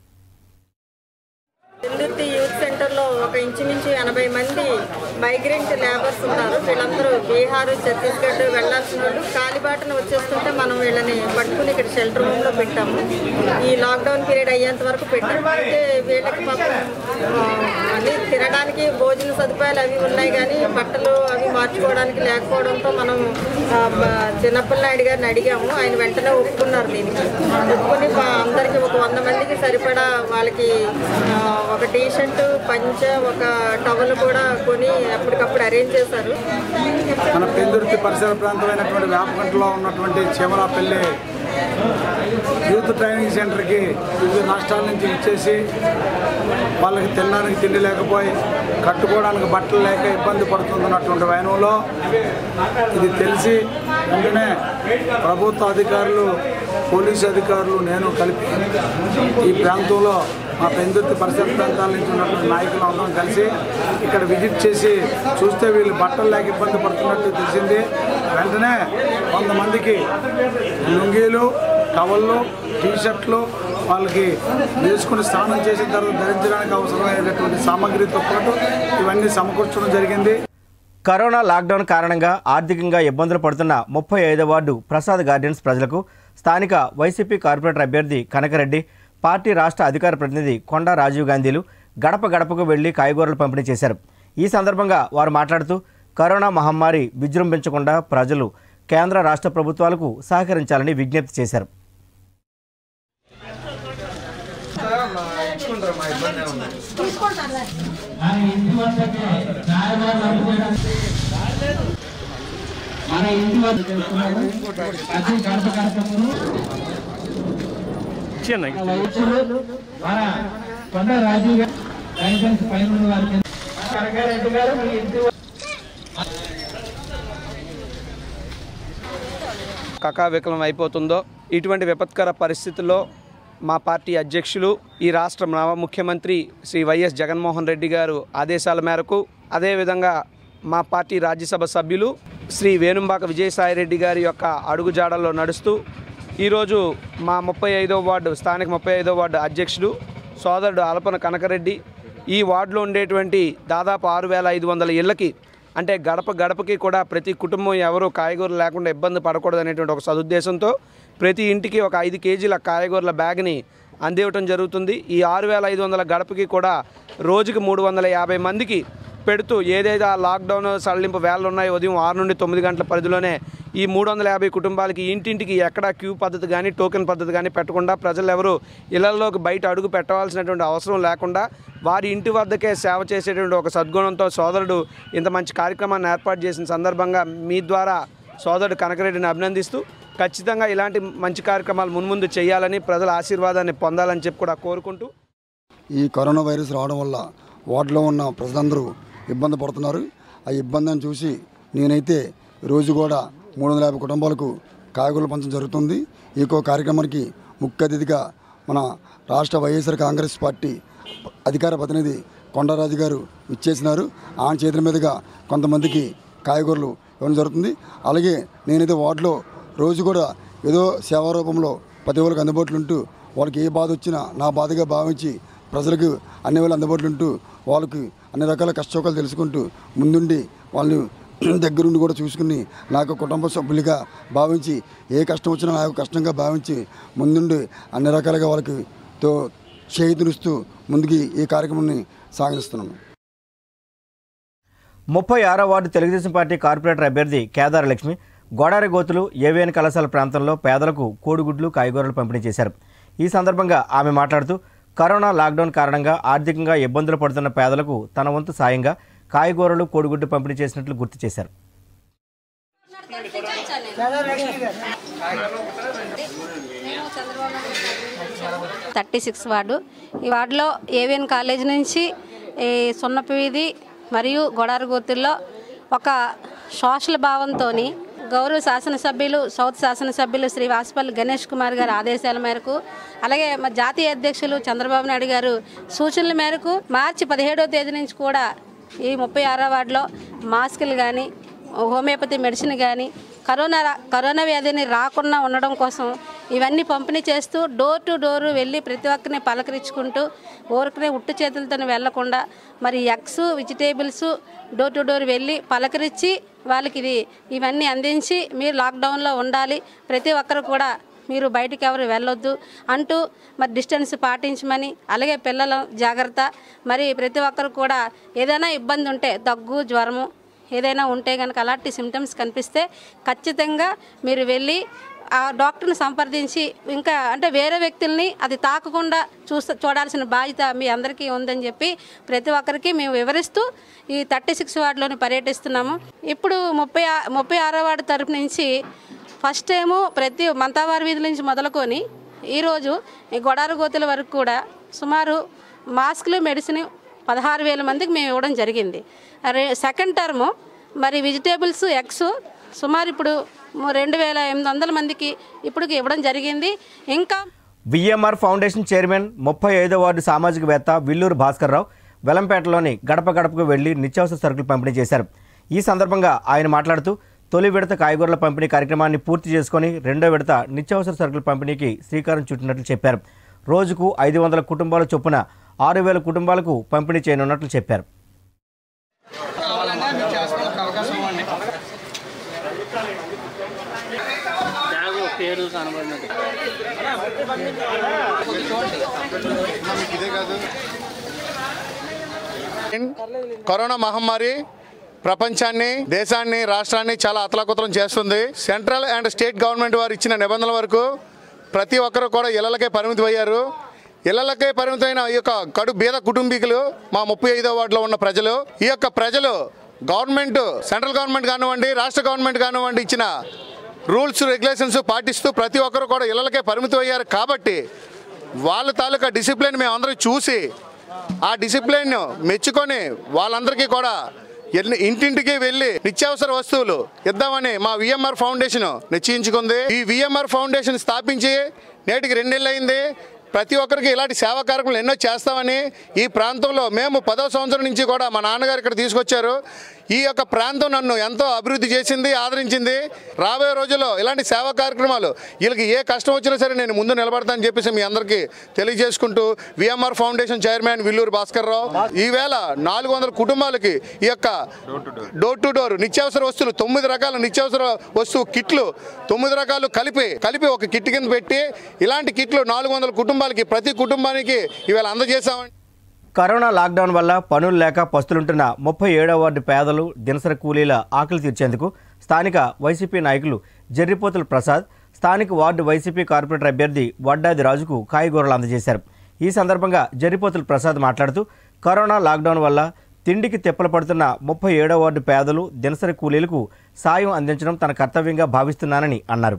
హిందుత్తి యూత్ సెంటర్లో ఒక ఇంచుమించు ఎనభై మంది మైగ్రెంట్ లేబర్స్ ఉన్నారు వీళ్ళందరూ బీహార్ ఛత్తీస్గఢ్ వెళ్ళాల్సిన వాళ్ళు కాలిబాటను వచ్చేస్తుంటే మనం వీళ్ళని పట్టుకుని ఇక్కడ షెల్టర్ రూమ్లో పెట్టాము ఈ లాక్డౌన్ పీరియడ్ అయ్యేంత వరకు పెట్టాము అయితే వీళ్ళకి పాపం ఆ, అన్ని తినడానికి భోజన సదుపాయాలు అవి ఉన్నాయి కానీ బట్టలు అవి మార్చుకోవడానికి లేకపోవడంతో మనం ఆ, బ- చిన్నప్పల నాయుడు గారిని అడిగాము ఆయన వెంటనే ఒప్పుకున్నారు దీనికి ఒప్పుకొని పా- అందరికీ ఒక వంద మందికి సరిపడా వాళ్ళకి ఆ, ఒక టీ షర్ట్ పంచ ఒక టవల్ కూడా కొని అప్పటికప్పుడు అరేంజ్ చేశారు మన పెందుర్తి పరిసర ప్రాంతమైనటువంటి వేపగంటలో ఉన్నటువంటి చీమలాపల్లి యూత్ ట్రైనింగ్ సెంటర్కి వివిధ రాష్ట్రాల నుంచి ఇచ్చేసి వాళ్ళకి తినడానికి తిండి లేకపోయి కట్టుకోవడానికి బట్టలు లేక ఇబ్బంది పడుతున్నటువంటి వైనంలో ఇది తెలిసి వెంటనే ప్రభుత్వ అధికారులు పోలీసు అధికారులు నేను కలిపి ఈ ప్రాంతంలో మా పెందుర్తి పరిసర ప్రాంతాల నుంచి ఉన్నటువంటి నాయకులు అందరం కలిసి ఇక్కడ విజిట్ చేసి చూస్తే వీళ్ళు బట్టలు లేక ఇబ్బంది పడుతున్నట్టు తెలిసింది వెంటనే కొంతమందికి లుంగీలు టవళ్ళు టీ షర్ట్లు వాళ్ళకి వేసుకుని స్నానం చేసిన తర్వాత ధరించడానికి అవసరమైనటువంటి సామాగ్రితో పాటు ఇవన్నీ సమకూర్చడం జరిగింది కరోనా లాక్డౌన్ కారణంగా ఆర్థికంగా ఇబ్బందులు పడుతున్న ముప్పై ఐదో వార్డు ప్రసాద్ గార్డెన్స్ ప్రజలకు స్థానిక వైసీపీ కార్పొరేటర్ అభ్యర్థి కనకరెడ్డి పార్టీ రాష్ట్ర అధికార ప్రతినిధి కొండా రాజీవ్ గాంధీలు గడప గడపకు వెళ్లి కాయగూరలు పంపిణీ చేశారు ఈ సందర్భంగా వారు మాట్లాడుతూ కరోనా మహమ్మారి విజృంభించకుండా ప్రజలు కేంద్ర రాష్ట్ర ప్రభుత్వాలకు సహకరించాలని విజ్ఞప్తి చేశారు మన ఇంటి వద్ద చేస్తున్నాము అది గడప గడపకు వైద్యులు మన కొండ రాజీవ్ గారు గైడెన్స్ పైన ఉన్న వారికి కనకారెడ్డి గారు మీ ఇంటి వద్ద కకావికలం అయిపోతుందో ఇటువంటి విపత్కర పరిస్థితుల్లో మా పార్టీ అధ్యక్షులు ఈ రాష్ట్ర నవ ముఖ్యమంత్రి శ్రీ వైఎస్ జగన్మోహన్ రెడ్డి గారు ఆదేశాల మేరకు అదేవిధంగా మా పార్టీ రాజ్యసభ సభ్యులు శ్రీ వేణుంబాక విజయసాయిరెడ్డి గారి యొక్క అడుగుజాడల్లో నడుస్తూ ఈరోజు మా ముప్పై ఐదో వార్డు స్థానిక ముప్పై ఐదో వార్డు అధ్యక్షుడు సోదరుడు అలపన కనకరెడ్డి ఈ వార్డులో ఉండేటువంటి దాదాపు ఆరు వేల ఐదు వందల ఇళ్ళకి అంటే గడప గడపకి కూడా ప్రతి కుటుంబం ఎవరు కాయగూరలు లేకుండా ఇబ్బంది పడకూడదు అనేటువంటి ఒక సదుద్దేశంతో ప్రతి ఇంటికి ఒక ఐదు కేజీల కాయగూరల బ్యాగ్ని అందివ్వటం జరుగుతుంది ఈ ఆరు వేల ఐదు వందల గడపకి కూడా రోజుకి మూడు వందల యాభై మందికి పెడుతూ ఏదైతే ఆ లాక్డౌన్ సడలింపు వేళలు ఉన్నాయో ఉదయం ఆరు నుండి తొమ్మిది గంటల పరిధిలోనే ఈ మూడు వందల యాభై కుటుంబాలకి ఇంటింటికి ఎక్కడా క్యూ పద్ధతి కానీ టోకెన్ పద్ధతి కానీ పెట్టకుండా ప్రజలు ఎవరు ఇళ్లలోకి బయట అడుగు పెట్టవలసినటువంటి అవసరం లేకుండా వారి ఇంటి వద్దకే సేవ చేసేటువంటి ఒక సద్గుణంతో సోదరుడు ఇంత మంచి కార్యక్రమాన్ని ఏర్పాటు చేసిన సందర్భంగా మీ ద్వారా సోదరుడు కనకరెడ్డిని అభినందిస్తూ ఖచ్చితంగా ఇలాంటి మంచి కార్యక్రమాలు మున్ముందు చేయాలని ప్రజల ఆశీర్వాదాన్ని పొందాలని చెప్పి కూడా కోరుకుంటూ ఈ కరోనా వైరస్ రావడం వల్ల వార్డులో ఉన్న ప్రజలందరూ ఇబ్బంది పడుతున్నారు ఆ ఇబ్బందిని చూసి నేనైతే రోజు కూడా మూడు వందల యాభై కుటుంబాలకు కాయగూరలు పంచడం జరుగుతుంది ఈ కో కార్యక్రమానికి ముఖ్య అతిథిగా మన రాష్ట్ర వైఎస్ఆర్ కాంగ్రెస్ పార్టీ అధికార ప్రతినిధి కొండరాజు గారు ఇచ్చేసినారు ఆయన చేతుల మీదుగా కొంతమందికి కాయగూరలు ఇవ్వడం జరుగుతుంది అలాగే నేనైతే వార్డులో రోజు కూడా ఏదో సేవా రూపంలో ప్రతి ఒక్కరికి అందుబాటులో ఉంటూ వాళ్ళకి ఏ బాధ వచ్చినా నా బాధగా భావించి ప్రజలకు అన్ని వేళ అందుబాటులో ఉంటూ వాళ్ళకి అన్ని రకాల కష్టసుఖాలు తెలుసుకుంటూ ముందుండి వాళ్ళని దగ్గరుండి కూడా చూసుకుని నాకు కుటుంబ సభ్యులుగా భావించి ఏ కష్టం వచ్చినా నాకు కష్టంగా భావించి ముందుండి అన్ని రకాలుగా వాళ్ళకి తో చేయుతునిస్తూ ముందుకి ఈ కార్యక్రమాన్ని సాగిస్తున్నాను ముప్పై ఆరో వార్డు తెలుగుదేశం పార్టీ కార్పొరేటర్ అభ్యర్థి కేదార లక్ష్మి గోడారి గోతులు ఏవిఎన్ కళాశాల ప్రాంతంలో పేదలకు కోడిగుడ్లు కాయగూరలు పంపిణీ చేశారు ఈ సందర్భంగా ఆమె మాట్లాడుతూ కరోనా లాక్డౌన్ కారణంగా ఆర్థికంగా ఇబ్బందులు పడుతున్న పేదలకు తన వంతు సాయంగా కాయగూరలు కోడిగుడ్డు పంపిణీ చేసినట్లు గుర్తు చేశారు థర్టీ సిక్స్ వార్డు ఈ వార్డులో ఏవిఎన్ కాలేజ్ నుంచి ఈ సున్నపు వీధి మరియు గొడారగూతుల్లో ఒక సోషల్ భావంతో గౌరవ శాసనసభ్యులు సౌత్ శాసనసభ్యులు శ్రీ వాసుపల్లి గణేష్ కుమార్ గారి ఆదేశాల మేరకు అలాగే మా జాతీయ అధ్యక్షులు చంద్రబాబు నాయుడు గారు సూచనల మేరకు మార్చి పదిహేడవ తేదీ నుంచి కూడా ఈ ముప్పై ఆరో వార్డులో మాస్కులు కానీ హోమియోపతి మెడిసిన్ కానీ కరోనా రా- కరోనా వ్యాధిని రాకుండా ఉండడం కోసం ఇవన్నీ పంపిణీ చేస్తూ డోర్ టు డోర్ వెళ్ళి ప్రతి ఒక్కరిని పలకరించుకుంటూ ఊరికనే ఉట్టు చేతులతో వెళ్లకుండా మరి eggs vegetables door to door వెళ్ళి పలకరించి వాళ్ళకి ఇది ఇవన్నీ అందించి మీరు లాక్డౌన్లో ఉండాలి ప్రతి ఒక్కరు కూడా మీరు బయటికి ఎవరు వెళ్ళొద్దు అంటూ మరి డిస్టెన్స్ పాటించమని అలాగే పిల్లల జాగ్రత్త మరి ప్రతి ఒక్కరు కూడా ఏదైనా ఇబ్బంది ఉంటే దగ్గు జ్వరము ఏదైనా ఉంటే కనుక అలాంటి సిమ్టమ్స్ కనిపిస్తే ఖచ్చితంగా మీరు వెళ్ళి ఆ డాక్టర్ని సంప్రదించి ఇంకా అంటే వేరే వ్యక్తుల్ని అది తాకకుండా చూస్త చూడాల్సిన బాధ్యత మీ అందరికీ ఉందని చెప్పి ప్రతి ఒక్కరికి మేము వివరిస్తూ ఈ థర్టీ సిక్స్ వార్డులోని పర్యటిస్తున్నాము ఇప్పుడు ముప్పై ఆ- ముప్పై ఆరో వార్డు తరపు నుంచి ఫస్ట్ టైము ప్రతి మంతావారి వీధి నుంచి మొదలుకొని ఈరోజు ఈ గొడారు గోతుల వరకు కూడా సుమారు మాస్కులు మెడిసిన్ పదహారు వేల మందికి మేము ఇవ్వడం జరిగింది రే సెకండ్ టర్ము మరి వెజిటేబుల్స్ ఎగ్స్ సుమారు ఇప్పుడు ము- రెండు వేల ఎనిమిది వందల మందికి ఇప్పటికి ఇవ్వడం జరిగింది ఇంకా విఎంఆర్ ఫౌండేషన్ చైర్మన్ ముప్పై ఐదో వార్డు సామాజికవేత్త విల్లూరు భాస్కర్రావు వెలంపేటలోని గడప గడపకు వెళ్లి నిత్యావసర సరుకులు పంపిణీ చేశారు ఈ సందర్భంగా ఆయన మాట్లాడుతూ తొలి విడత కాయగూరల పంపిణీ కార్యక్రమాన్ని పూర్తి చేసుకొని రెండో విడత నిత్యావసర సరుకుల పంపిణీకి శ్రీకారం చుట్టినట్లు చెప్పారు రోజుకు ఐదు వందల కుటుంబాల చొప్పున ఆరు వేల కుటుంబాలకు పంపిణీ చేయనున్నట్లు చెప్పారు పేరు కనబడినట్టు కరోనా మహమ్మారి ప్రపంచాన్ని దేశాన్ని రాష్ట్రాన్ని చాలా అతలాకుతలం చేస్తుంది సెంట్రల్ అండ్ స్టేట్ గవర్నమెంట్ వారు ఇచ్చిన నిబంధనల వరకు ప్రతి ఒక్కరు కూడా ఇళ్లకే పరిమితం అయ్యారు ఇళ్లకే పరిమితమైన ఈ యొక్క కడు బీద కుటుంబీకులు మా ముప్పై ఐదో వార్డులో ఉన్న ప్రజలు ఈ యొక్క ప్రజలు గవర్నమెంట్ సెంట్రల్ గవర్నమెంట్ కానివ్వండి రాష్ట్ర గవర్నమెంట్ కానివ్వండి ఇచ్చిన రూల్స్ రెగ్యులేషన్స్ పాటిస్తూ ప్రతి ఒక్కరు కూడా ఇళ్లకే పరిమితం అయ్యారు కాబట్టి వాళ్ళ తాలూకా డిసిప్లిన్ మేము అందరం చూసి ఆ డిసిప్లిన్ మెచ్చుకొని వాళ్ళందరికీ కూడా ఎన్ని- ఇంటింటికి వెళ్ళి నిత్యావసర వస్తువులు ఇద్దామని మా విఎంఆర్ ఫౌండేషన్ నిశ్చయించుకుంది ఈ విఎంఆర్ ఫౌండేషన్ స్థాపించి నేటికి రెండేళ్ళు అయింది ప్రతి ఒక్కరికి ఇలాంటి సేవా కార్యక్రమాలు ఎన్నో చేస్తామని ఈ ప్రాంతంలో మేము పదో సంవత్సరం నుంచి కూడా మా నాన్నగారు ఇక్కడ తీసుకొచ్చారు ఈ యొక్క ప్రాంతం నన్ను ఎంతో అభివృద్ధి చేసింది ఆదరించింది రాబోయే రోజుల్లో ఇలాంటి సేవా కార్యక్రమాలు వీళ్ళకి ఏ కష్టం వచ్చినా సరే నేను ముందు నిలబడతానని చెప్పేసి మీ అందరికీ తెలియజేసుకుంటూ VMR foundation chairman Villuru Bhaskar Rao ఈవేళ నాలుగు వందల కుటుంబాలకి ఈ యొక్క డోర్ టు డోర్ నిత్యావసర వస్తువులు తొమ్మిది రకాల నిత్యావసర వస్తువు కిట్లు తొమ్మిది రకాలు కలిపి కలిపి ఒక కిట్ కింద పెట్టి ఇలాంటి కిట్లు నాలుగు వందల కుటుంబాలకి ప్రతి కుటుంబానికి ఇవాళ అందజేశామని కరోనా లాక్డౌన్ వల్ల పనులు లేక పస్తులుంటున్న ముప్పై ఏడవ వార్డు పేదలు దినసరి కూలీల ఆకలి తీర్చేందుకు స్థానిక వైసీపీ నాయకులు జర్రిపోతుల ప్రసాద్ స్థానిక వార్డు వైసీపీ కార్పొరేటర్ అభ్యర్థి వడ్డాది రాజుకు కాయగూరలు అందజేశారు ఈ సందర్భంగా జర్రిపోతుల ప్రసాద్ మాట్లాడుతూ కరోనా లాక్డౌన్ వల్ల తిండికి తిప్పలు పడుతున్న ముప్పై ఏడవ వార్డు పేదలు దినసరి కూలీలకు సాయం అందించడం తన కర్తవ్యంగా భావిస్తున్నానని అన్నారు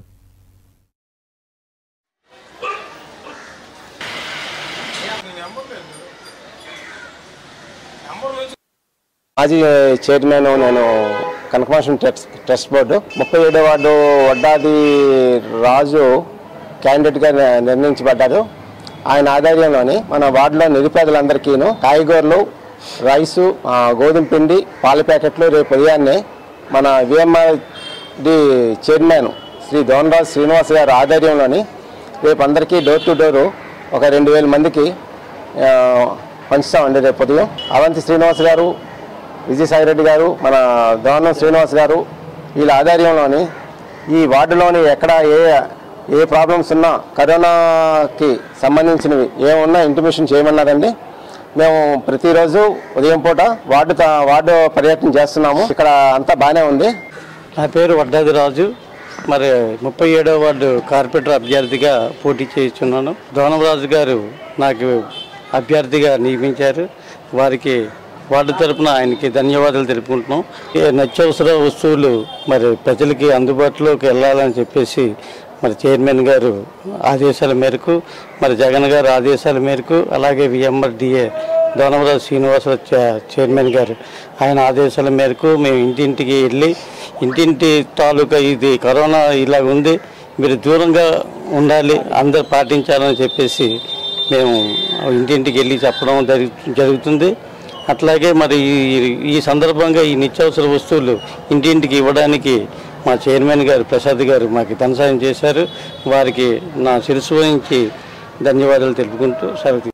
మాజీ చైర్మన్ నేను కనకమాసం ట్రస్ట్ ట్రస్ట్ బోర్డు ముప్పై ఏడో వార్డు వడ్డాది రాజు క్యాండిడేట్గా ని- నిర్ణయించబడ్డారు ఆయన ఆధ్వర్యంలోని మన వార్డులో నిరుపేదలందరికీను కాయగూరలు రైసు ఆ, గోధుమ పిండి పాల ప్యాకెట్లు రేపు ఉదయాన్నే మన VMR D chairman Shri Donaraj Srinivas గారి ఆధ్వర్యంలోని రేపు అందరికీ డోర్ టు డోరు ఒక రెండు వేల మందికి ఆ, పంచుతామండి రేపు ఉదయం అవంతి శ్రీనివాస్ గారు విజయసాయి రెడ్డి గారు మన దోనం శ్రీనివాస్ గారు వీళ్ళ ఆధ్వర్యంలోని ఈ వార్డులోని ఎక్కడ ఏ ఏ ప్రాబ్లమ్స్ ఉన్నా కరోనాకి సంబంధించినవి ఏమున్నా ఇంటిమేషన్ చేయమన్నారండి మేము ప్రతిరోజు ఉదయం పూట వార్డు త- వార్డు పర్యటన చేస్తున్నాము ఇక్కడ అంతా బాగానే ఉంది నా పేరు వడ్డాది రాజు మరి ముప్పై ఏడవ వార్డు కార్పొరేటర్ అభ్యర్థిగా పోటీ చేస్తున్నాను దోనరాజు గారు నాకు అభ్యర్థిగా నియమించారు వారికి వార్డు తరపున ఆయనకి ధన్యవాదాలు తెలుపుకుంటున్నాం ఈ నిత్యావసర వస్తువులు మరి ప్రజలకి అందుబాటులోకి వెళ్ళాలని చెప్పేసి మరి చైర్మన్ గారు ఆదేశాల మేరకు మరి జగన్ గారు ఆదేశాల మేరకు అలాగే విఎంఆర్డిఏ దోనవరాజు శ్రీనివాసరావు చై- చైర్మన్ గారు ఆయన ఆదేశాల మేరకు మేము ఇంటింటికి వెళ్ళి ఇంటింటి తాలూకా ఇది కరోనా ఇలా ఉంది మీరు దూరంగా ఉండాలి అందరు పాటించాలని చెప్పేసి మేము ఇంటింటికి వెళ్ళి చెప్పడం జరుగు- జరుగుతుంది అట్లాగే మరి ఈ- ఈ సందర్భంగా ఈ నిత్యావసర వస్తువులు ఇంటింటికి ఇవ్వడానికి మా చైర్మన్ గారు ప్రసాద్ గారు మాకు ధన సాయం చేశారు వారికి నా శిరస్సు వహించి ధన్యవాదాలు తెలుపుకుంటూ సెలవు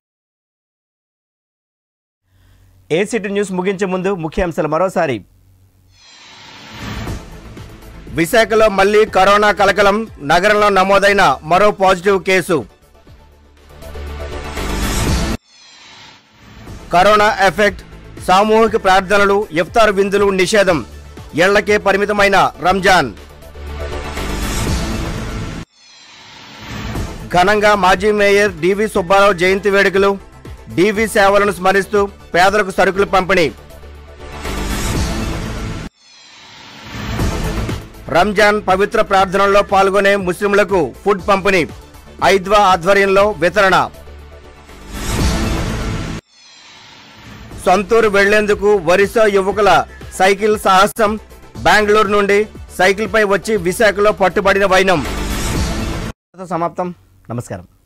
ఏసీటీ న్యూస్ ముగించే ముందు ముఖ్యాంశాలు మరోసారి విశాఖలో మళ్లీ కరోనా కలకలం నగరంలో నమోదైన మరో పాజిటివ్ కేసు కరోనా ఎఫెక్ట్ సామూహిక ప్రార్థనలు ఇఫ్తార్ విందులు నిషేధం ఏళ్లకే పరిమితమైన రంజాన్ ఘనంగా మాజీ మేయర్ డివి సుబ్బారావు జయంతి వేడుకలు డివి సేవలను స్మరిస్తూ పేదలకు సరుకులు పంపిణీ రంజాన్ పవిత్ర ప్రార్థనల్లో పాల్గొనే ముస్లింలకు ఫుడ్ పంపిణీ ఐద్వా ఆధ్వర్యంలో వితరణ సొంతూరు వెళ్లేందుకు వరిసో యువకుల సైకిల్ సాహసం బెంగళూరు నుండి సైకిల్పై వచ్చి విశాఖలో పట్టుబడిన వైనం సమాప్తం నమస్కారం